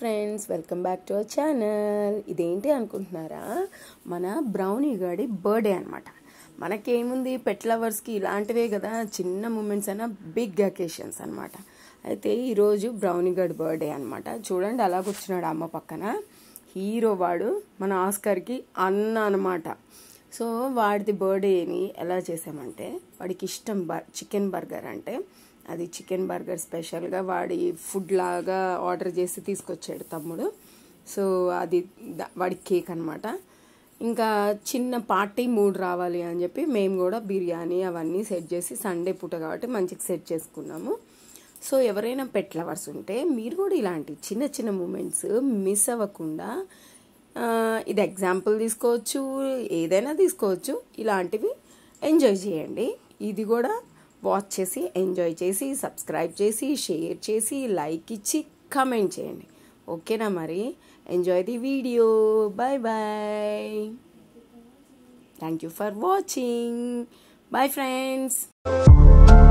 friends welcome back to our channel ఇదేంటి అనుకుంటున్నారా మన బ్రౌనీ గాడి బర్త్డే అనమాట మనకేముంది పెట్ లవర్స్కి ఇలాంటివే కదా చిన్న మూమెంట్స్ అయినా బిగ్ అకేషన్స్ అనమాట అయితే ఈరోజు బ్రౌనీ గడ్ బర్త్డే అనమాట చూడండి అలా కూర్చున్నాడు అమ్మ పక్కన హీరో వాడు మన ఆస్కర్కి అన్న అనమాట సో వాడిది బర్త్డేని ఎలా చేసామంటే వాడికి ఇష్టం బర్ చికెన్ బర్గర్ అంటే అది చికెన్ బర్గర్ స్పెషల్గా వాడి ఫుడ్ లాగా ఆర్డర్ చేసి తీసుకొచ్చాడు తమ్ముడు సో అది ద- వాడి కేక్ అనమాట ఇంకా చిన్న పార్టీ మూడ్ రావాలి అని చెప్పి మేము కూడా బిర్యానీ అవన్నీ సెట్ చేసి సండే పూట కాబట్టి మంచిగా సెట్ చేసుకున్నాము సో ఎవరైనా పెట్ లవర్స్ ఉంటే మీరు కూడా ఇలాంటి చిన్న చిన్న మూమెంట్స్ మిస్ అవ్వకుండా ఆ, ఇది ఎగ్జాంపుల్ తీసుకోవచ్చు ఏదైనా తీసుకోవచ్చు ఇలాంటివి ఎంజాయ్ చేయండి ఇది కూడా వాచ్ చేసి ఎంజాయ్ చేసి సబ్స్క్రైబ్ చేసి షేర్ చేసి లైక్ ఇచ్చి కమెంట్ చేయండి ఓకేనా మరి enjoy the video bye bye thank you for watching bye friends